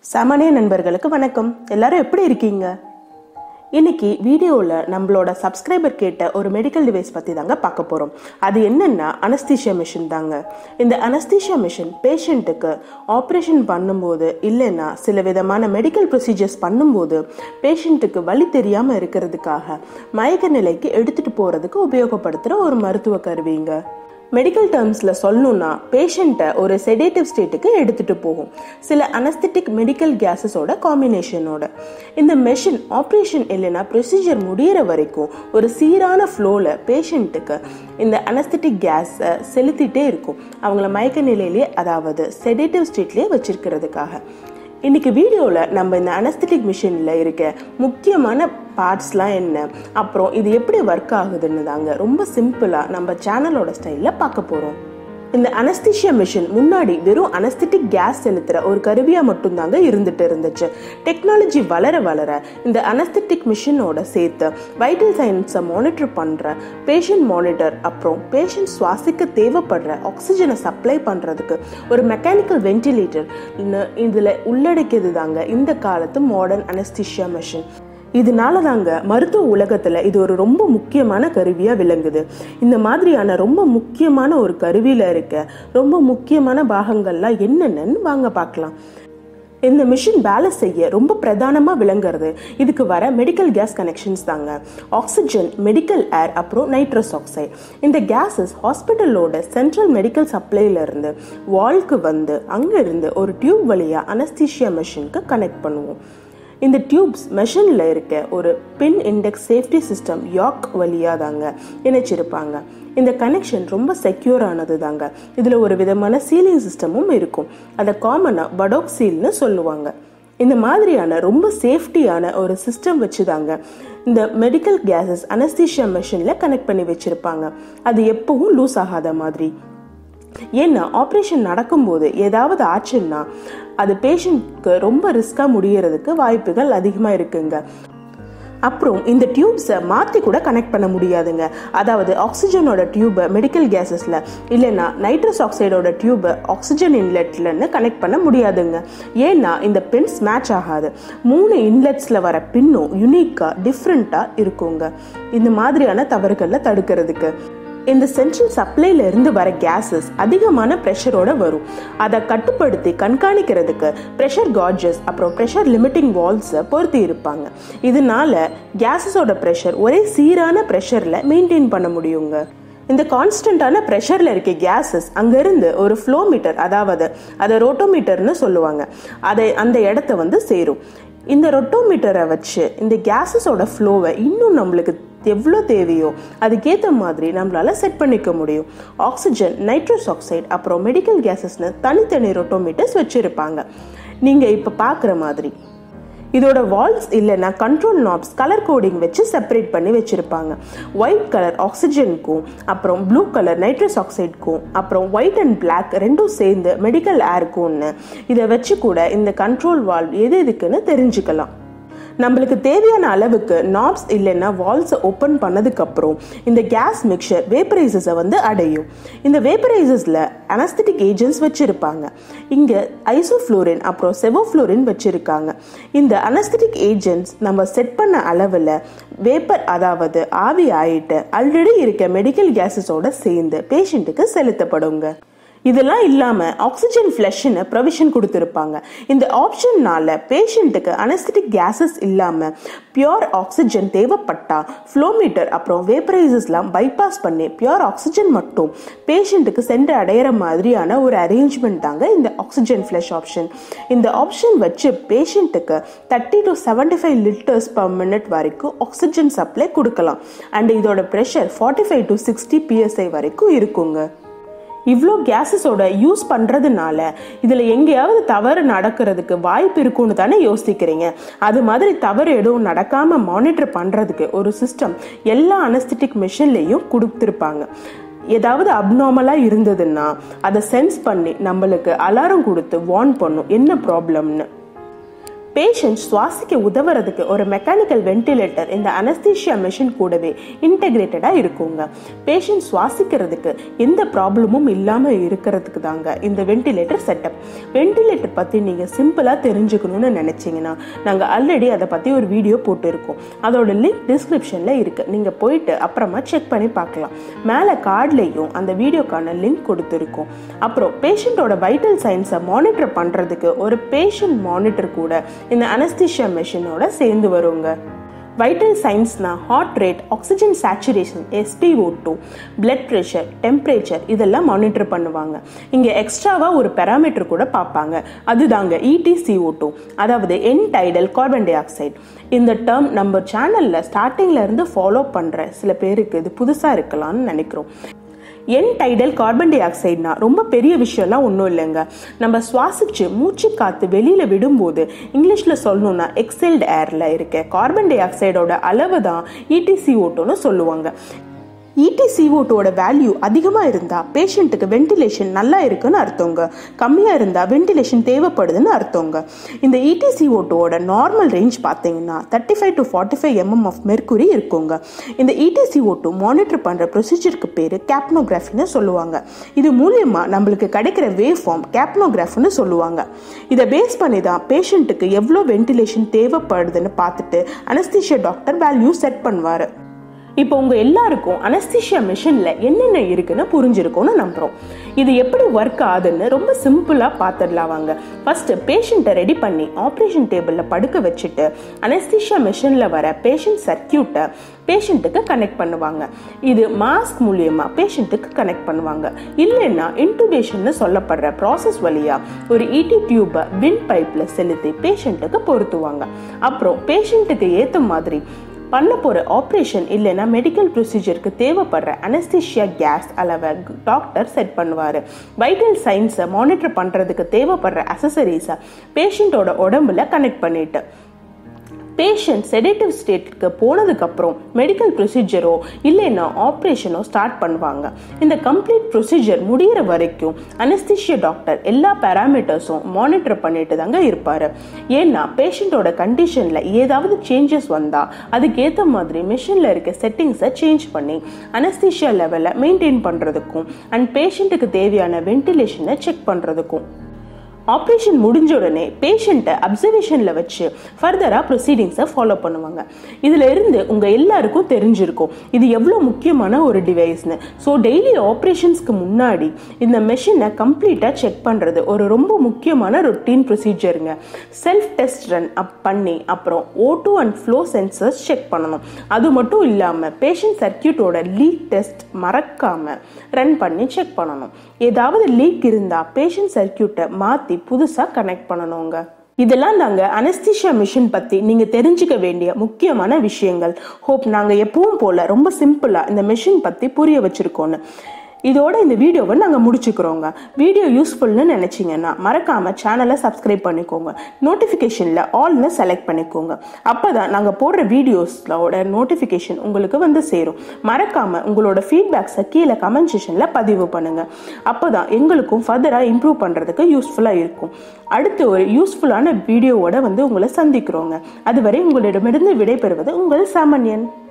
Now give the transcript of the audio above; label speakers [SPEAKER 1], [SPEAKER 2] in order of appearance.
[SPEAKER 1] சாமானிய நண்பர்களுக்கு வணக்கம் எல்லாரும் எப்படி இருக்கீங்க இன்னைக்கு வீடியோவில் நம்மளோட சப்ஸ்கிரைபர் கேட்ட ஒரு மெடிக்கல் டிவைஸ் பற்றி தாங்க பார்க்க போகிறோம் அது என்னன்னா அனஸ்தீஷியா மிஷின் தாங்க இந்த அனஸ்தீஷியா மிஷின் பேஷண்ட்டுக்கு ஆப்ரேஷன் பண்ணும்போது இல்லைன்னா சில விதமான மெடிக்கல் ப்ரொசீஜர்ஸ் பண்ணும்போது பேஷண்ட்டுக்கு வலி தெரியாமல் இருக்கிறதுக்காக மயக்க நிலைக்கு எடுத்துகிட்டு போகிறதுக்கு உபயோகப்படுத்துகிற ஒரு மருத்துவ கருவிங்க மெடிக்கல் டேர்ம்ஸில் சொல்லணும்னா பேஷண்ட்டை ஒரு செடேட்டிவ் ஸ்டேட்டுக்கு எடுத்துகிட்டு போகும் சில அனஸ்தட்டிக் மெடிக்கல் கேஸஸோட காம்பினேஷனோட இந்த மெஷின் ஆப்ரேஷன் இல்லைன்னா ப்ரொசீஜர் முடியிற வரைக்கும் ஒரு சீரான ஃப்ளோவில் பேஷண்ட்டுக்கு இந்த அனஸ்தட்டிக் கேஸை செலுத்திட்டே இருக்கும் அவங்கள மயக்க நிலையிலேயே அதாவது செடேட்டிவ் ஸ்டேட்லேயே வச்சிருக்கிறதுக்காக இன்னைக்கு வீடியோவில் நம்ம இந்த அனஸ்தட்டிக் மிஷினில் இருக்க முக்கியமான பார்ட்ஸ்லாம் என்ன அப்புறம் இது எப்படி ஒர்க் ஆகுதுன்னு தாங்க ரொம்ப சிம்பிளாக நம்ம சேனலோட ஸ்டைலில் பார்க்க போகிறோம் இந்த அனஸ்திஷியா மிஷின் முன்னாடி வெறும் அனஸ்தட்டிக் கேஸ் செலுத்துற ஒரு கருவியா மட்டும்தாங்க இருந்துட்டு இருந்துச்சு டெக்னாலஜி வளர வளர இந்த அனஸ்தட்டிக் மிஷினோட சேர்த்து வைட்டல் சயின்ஸை மானிட்டர் பண்ற பேஷண்ட் மானிட்டர் அப்புறம் பேஷண்ட் சுவாசிக்க தேவைப்படுற ஆக்சிஜனை சப்ளை பண்றதுக்கு ஒரு மெக்கானிக்கல் வென்டிலேட்டர் இதுல உள்ளடக்கியது தாங்க இந்த காலத்து மாடர்ன் அனஸ்திஷியா மிஷின் இதனால தாங்க மருத்துவ உலகத்துல இது ஒரு ரொம்ப முக்கியமான கருவியா விளங்குது இந்த மாதிரியான ரொம்ப முக்கியமான ஒரு கருவியில இருக்க ரொம்ப முக்கியமான பாகங்கள்லாம் என்னென்னு வாங்க பார்க்கலாம் இந்த மிஷின் வேலை செய்ய ரொம்ப பிரதானமாக விளங்குறது இதுக்கு வர மெடிக்கல் கேஸ் கனெக்ஷன்ஸ் தாங்க ஆக்சிஜன் மெடிக்கல் ஏர் அப்புறம் நைட்ரஸ் ஆக்சைடு இந்த கேஸஸ் ஹாஸ்பிட்டலோட சென்ட்ரல் மெடிக்கல் சப்ளைல இருந்து வால்க்கு வந்து அங்கிருந்து ஒரு டியூப் வழியாக அனஸ்தீஷியா மிஷினுக்கு கனெக்ட் பண்ணுவோம் இந்த டியூப்ஸ் மெஷினில் இருக்க ஒரு பின் இண்டெக்ஸ் சேஃப்டி சிஸ்டம் யாக் வழியாக தாங்க இணைச்சிருப்பாங்க இந்த கனெக்ஷன் ரொம்ப செக்யூரானது தாங்க இதில் ஒரு விதமான சீலிங் சிஸ்டமும் இருக்கும் அதை காமனாக படோக் சீல்னு சொல்லுவாங்க இந்த மாதிரியான ரொம்ப சேஃப்டியான ஒரு சிஸ்டம் வச்சு தாங்க இந்த மெடிக்கல் கேஸஸ் அனஸ்தீஷியா மெஷினில் கனெக்ட் பண்ணி வச்சுருப்பாங்க அது எப்பவும் லூஸ் ஆகாத மாதிரி ஏன்னா ஆப்ரேஷன் நடக்கும்போது ஏதாவது ஆச்சுன்னா அது பேஷண்ட்க்கு ரொம்ப ரிஸ்காக முடியறதுக்கு வாய்ப்புகள் அதிகமாக இருக்குங்க அப்புறம் இந்த டியூப்ஸை மாற்றி கூட கனெக்ட் பண்ண முடியாதுங்க அதாவது ஆக்சிஜனோட டியூபை மெடிக்கல் கேஸஸில் இல்லைன்னா நைட்ரஸ் ஆக்சைடோட டியூபை ஆக்சிஜன் இன்லெட்லன்னு கனெக்ட் பண்ண முடியாதுங்க ஏன்னா இந்த பின்ஸ் மேட்ச் ஆகாது மூணு இன்லெட்ஸில் வர பின்னும் யுனிக்காக டிஃப்ரெண்ட்டாக இருக்குங்க இந்த மாதிரியான தவறுகளை தடுக்கிறதுக்கு இந்த சென்ட்ரல் சப்ளைல இருந்து வர கேஸஸ் அதிகமான ப்ரெஷரோட வரும் அதை கட்டுப்படுத்தி கண்காணிக்கிறதுக்கு ப்ரெஷர் கார்ஜஸ் அப்புறம் ப்ரெஷர் லிமிட்டிங் வால்ஸை பொருத்தி இருப்பாங்க இதனால கேஸஸோட ப்ரெஷர் ஒரே சீரான ப்ரெஷரில் மெயின்டைன் பண்ண முடியுங்க இந்த கான்ஸ்டன்டான ப்ரெஷரில் இருக்க கேஸஸ் அங்கேருந்து ஒரு ஃப்ளோ மீட்டர் அதாவது அதை ரோட்டோமீட்டர்னு சொல்லுவாங்க அதை அந்த இடத்த வந்து சேரும் இந்த ரொட்டோமீட்டரை வச்சு இந்த கேஸஸோட ஃப்ளோவை இன்னும் நம்மளுக்கு எவ்வளோ தேவையோ அதுக்கேற்ற மாதிரி நம்மளால செட் பண்ணிக்க முடியும் ஆக்சிஜன் நைட்ரஸ் ஆக்சைடு அப்புறம் மெடிக்கல் கேஸஸ்னு தனித்தனி ரொட்டோமீட்டர்ஸ் வச்சுருப்பாங்க நீங்கள் இப்போ பார்க்குற மாதிரி இதோட வால்ஸ் இல்லைன்னா கண்ட்ரோல் நாப்ஸ் கலர் கோடிங் வச்சு செப்பரேட் பண்ணி வச்சுருப்பாங்க ஒயிட் கலர் ஆக்சிஜனுக்கும் அப்புறம் ப்ளூ கலர் நைட்ரஸ் ஆக்சைடுக்கும் அப்புறம் ஒயிட் அண்ட் பிளாக் ரெண்டும் சேர்ந்து மெடிக்கல் ஏருக்கும்னு இதை வச்சு கூட இந்த கண்ட்ரோல் வால்வ் எது எதுக்குன்னு தெரிஞ்சுக்கலாம் நம்மளுக்கு தேவையான அளவுக்கு நாப்ஸ் இல்லைன்னா வால்ஸை ஓப்பன் பண்ணதுக்கப்புறம் இந்த கேஸ் மிக்சர் வேப்பரைசஸை வந்து அடையும் இந்த வேப்பரைசஸில் அனஸ்தட்டிக் ஏஜென்ட்ஸ் வச்சுருப்பாங்க இங்கே ஐசோஃப்ளோரின் அப்புறம் செவோஃப்ளோரின் வச்சுருக்காங்க இந்த அனஸ்தட்டிக் ஏஜென்ட்ஸ் நம்ம செட் பண்ண அளவில் வேப்பர் அதாவது ஆவி ஆயிட்டு ஆல்ரெடி இருக்க மெடிக்கல் கேஸஸோட சேர்ந்து பேஷண்ட்டுக்கு செலுத்தப்படுங்க இதெல்லாம் இல்லாமல் ஆக்சிஜன் ஃப்ளஷ்னு ப்ரொவிஷன் கொடுத்துருப்பாங்க இந்த ஆப்ஷன்னால பேஷண்ட்டுக்கு அனஸ்தட்டிக் கேஸஸ் இல்லாமல் பியோர் ஆக்சிஜன் தேவைப்பட்டா ஃப்ளோமீட்டர் அப்புறம் வேப்பரைசஸ்லாம் பைபாஸ் பண்ணி பியோர் ஆக்சிஜன் மட்டும் பேஷண்ட்டுக்கு சென்று அடையிற மாதிரியான ஒரு அரேஞ்ச்மெண்ட் தாங்க இந்த ஆக்சிஜன் ஃப்ளஷ் ஆப்ஷன் இந்த ஆப்ஷன் வச்சு பேஷண்ட்டுக்கு thirty to seventy five litres per minute வரைக்கும் ஆக்சிஜன் சப்ளை கொடுக்கலாம் அண்ட் இதோட pressure forty five to sixty PSI வரைக்கும் இருக்குங்க இவ்வளோ கேஸஸோட யூஸ் பண்ணுறதுனால இதில் எங்கேயாவது தவறு நடக்கிறதுக்கு வாய்ப்பு இருக்குன்னு தானே யோசிக்கிறீங்க அது மாதிரி தவறு எதுவும் நடக்காமல் மானிட்டர் பண்ணுறதுக்கு ஒரு சிஸ்டம் எல்லா அனஸ்தட்டிக் மிஷின்லேயும் கொடுத்துருப்பாங்க ஏதாவது அப்நார்மலாக இருந்ததுன்னா அதை சென்ஸ் பண்ணி நம்மளுக்கு அலாரம் கொடுத்து வார்ன் பண்ணும் என்ன ப்ராப்ளம்னு பேஷண்ட் சுவாசிக்க உதவுறதுக்கு ஒரு மெக்கானிக்கல் வென்டிலேட்டர் இந்த அனஸ்தீஷியா மெஷின் கூடவே இன்டெகிரேட்டடாக இருக்குங்க பேஷண்ட் சுவாசிக்கிறதுக்கு எந்த ப்ராப்ளமும் இல்லாமல் இருக்கிறதுக்கு தாங்க இந்த வென்டிலேட்டர் செட்டப் வென்டிலேட்டர் பற்றி நீங்கள் சிம்பிளாக தெரிஞ்சுக்கணும்னு நினச்சிங்கன்னா நாங்கள் ஆல்ரெடி அதை பற்றி ஒரு வீடியோ போட்டிருக்கோம் அதோட லிங்க் டிஸ்கிரிப்ஷனில் இருக்குது நீங்கள் போயிட்டு அப்புறமா செக் பண்ணி பார்க்கலாம் மேலே கார்ட்லேயும் அந்த வீடியோக்கான லிங்க் கொடுத்துருக்கோம் அப்புறம் பேஷண்ட்டோட வைட்டல் சயின்ஸை மானிட்டர் பண்ணுறதுக்கு ஒரு பேஷண்ட் மானிட்டர் கூட இந்த அனஸ்தீஷியா மெஷினோட சேர்ந்து வருங்க வைட்டல் சயின்ஸ்னா heart rate oxygen saturation SPO two blood pressure temperature இதெல்லாம் மானிட்டர் பண்ணுவாங்க இங்கே எக்ஸ்ட்ராவாக ஒரு பெராமீட்டர் கூட பார்ப்பாங்க அதுதாங்க இடிசிஓ டூ அதாவது end tidal carbon dioxide இந்த டேர்ம் நம்ம சேனலில் ஸ்டார்டிங்கில் இருந்து ஃபாலோ பண்ணுற சில பேருக்கு இது புதுசாக இருக்கலாம்னு நினைக்கிறோம் என் டைடல் கார்பன் டை ஆக்சைடுனா ரொம்ப பெரிய விஷயம்லாம் ஒன்றும் இல்லைங்க நம்ம சுவாசிச்சு மூச்சு காற்று வெளியில் விடும்போது இங்கிலீஷில் சொல்லணும்னா எக்ஸைல்டு ஏரில் இருக்க கார்பன் டை ஆக்சைடோட அளவு தான் இடிசி ஓட்டோன்னு சொல்லுவாங்க இடிசிஓட்டோட வேல்யூ அதிகமாக இருந்தால் பேஷண்ட்டுக்கு வென்டிலேஷன் நல்லா இருக்குன்னு அர்த்தங்க கம்மியாக இருந்தால் வென்டிலேஷன் தேவைப்படுதுன்னு அர்த்தங்க இந்த இடிசிஓட்டோட நார்மல் ரேஞ்ச் பார்த்தீங்கன்னா thirty five to forty five mm of mercury இருக்குங்க இந்த இடிசிஓட்டு மானிட்டர் பண்ணுற ப்ரொசீஜருக்கு பேர் கேப்னோகிராஃபின்னு சொல்லுவாங்க இது மூலியமாக நம்மளுக்கு கிடைக்கிற வேவ் ஃபார்ம் கேப்னோகிராஃப்னு சொல்லுவாங்க இதை பேஸ் பண்ணி தான் பேஷண்ட்டுக்கு எவ்வளோ வென்டிலேஷன் தேவைப்படுதுன்னு பார்த்துட்டு அனஸ்தீஷியா டாக்டர் வேல்யூ செட் பண்ணுவார் இப்போ உங்க எல்லாருக்கும் அனஸ்தீஷியா மிஷின்ல என்னென்ன இருக்குன்னு புரிஞ்சிருக்கும்னு நம்புறோம் இது எப்படி ஒர்க் ஆகுதுன்னு ரொம்ப சிம்பிளா பார்த்துடலாம் வாங்க ஃபர்ஸ்ட் பேஷண்ட்டை ரெடி பண்ணி ஆப்ரேஷன் டேபிள்ல படுக்க வச்சுட்டு அனஸ்தீஷியா மிஷின்ல வர பேஷண்ட் சர்க்கியூட்டை பேஷண்ட்டுக்கு கனெக்ட் பண்ணுவாங்க இது மாஸ்க் மூலியமா பேஷண்ட்டுக்கு கனெக்ட் பண்ணுவாங்க இல்லைன்னா இன்டுபேஷன் சொல்லப்படுற ப்ராசஸ் வழியா ஒரு இடி டியூபை வின் பைப்ல செலுத்தி பேஷண்ட்டுக்கு பொருத்துவாங்க அப்புறம் பேஷண்ட்டுக்கு ஏற்ற மாதிரி பண்ண போகிற ஆப்ரேஷன் இல்லைன்னா மெடிக்கல் ப்ரொசீஜருக்கு தேவைப்படுற அனஸ்தீஷியா கேஸ் அளவை டாக்டர் செட் பண்ணுவார் வைட்டல் சயின்ஸை மானிட்டர் பண்ணுறதுக்கு தேவைப்படுற அசசரிஸை பேஷண்ட்டோட உடம்புல கனெக்ட் பண்ணிட்டு பேஷண்ட் செடேட்டிவ் ஸ்டேட்டுக்கு போனதுக்கப்புறம் மெடிக்கல் ப்ரொசீஜரோ இல்லைன்னா ஆப்ரேஷனோ ஸ்டார்ட் பண்ணுவாங்க இந்த கம்ப்ளீட் ப்ரொசீஜர் முடிகிற வரைக்கும் அனஸ்திஷியா டாக்டர் எல்லா பேராமீட்டர்ஸும் மானிட்டர் பண்ணிட்டு தாங்க இருப்பார் ஏன்னா பேஷண்ட்டோட கண்டிஷனில் ஏதாவது சேஞ்சஸ் வந்தால் அதுக்கேற்ற மாதிரி மிஷினில் இருக்க செட்டிங்ஸை சேஞ்ச் பண்ணி அனஸ்திஷியா லெவலை மெயின்டைன் பண்ணுறதுக்கும் அண்ட் பேஷண்ட்டுக்கு தேவையான வென்டிலேஷனை செக் பண்ணுறதுக்கும் ஆப்ரேஷன் முடிஞ்ச உடனே பேஷண்ட்டை அப்சர்வேஷனில் வச்சு ஃபர்தராக ப்ரொசீடிங்ஸை ஃபாலோ பண்ணுவாங்க இதில் இருந்து உங்கள் எல்லாருக்கும் தெரிஞ்சிருக்கும் இது எவ்வளோ முக்கியமான ஒரு டிவைஸ்னு ஸோ டெய்லி ஆப்ரேஷன்ஸ்க்கு முன்னாடி இந்த மெஷினை கம்ப்ளீட்டாக செக் பண்ணுறது ஒரு ரொம்ப முக்கியமான ரொட்டீன் ப்ரொசீஜருங்க செல்ஃப் டெஸ்ட் ரன் அப் பண்ணி அப்புறம் O two and flow sensors check பண்ணணும் அது மட்டும் இல்லாமல் பேஷண்ட் சர்க்கியூட்டோட லீக் டெஸ்ட் மறக்காமல் ரன் பண்ணி செக் பண்ணணும் ஏதாவது லீக் இருந்தால் பேஷண்ட் சர்க்கியூட்டை மாற்றி புதுசாக கனெக்ட் பண்ணணுங்க இதெல்லாம் தாங்க அனஸ்தீஷியா மிஷின் பற்றி நீங்கள் தெரிஞ்சுக்க வேண்டிய முக்கியமான விஷயங்கள் ஹோப் நாங்கள் எப்பவும் போல் ரொம்ப சிம்பிளாக இந்த மிஷின் பற்றி புரிய வச்சுருக்கோன்னு இதோட இந்த வீடியோவை நாங்கள் முடிச்சுக்கிறோங்க வீடியோ யூஸ்ஃபுல்னு நினச்சிங்கன்னா மறக்காமல் சேனலை சப்ஸ்கிரைப் பண்ணிக்கோங்க நோட்டிஃபிகேஷனில் ஆல்னு செலக்ட் பண்ணிக்கோங்க அப்போ தான் நாங்கள் போடுற வீடியோஸோட நோட்டிஃபிகேஷன் உங்களுக்கு வந்து சேரும் மறக்காமல் உங்களோட ஃபீட்பேக்ஸை கீழே கமெண்ட் செஷனில் பதிவு பண்ணுங்கள் அப்போ தான் எங்களுக்கும் ஃபர்தராக இம்ப்ரூவ் பண்ணுறதுக்கு யூஸ்ஃபுல்லாக இருக்கும் அடுத்து ஒரு யூஸ்ஃபுல்லான வீடியோவோட வந்து உங்களை சந்திக்கிறோங்க அதுவரை உங்களிடமிருந்து விடைபெறுவது உங்கள் சாமானியன்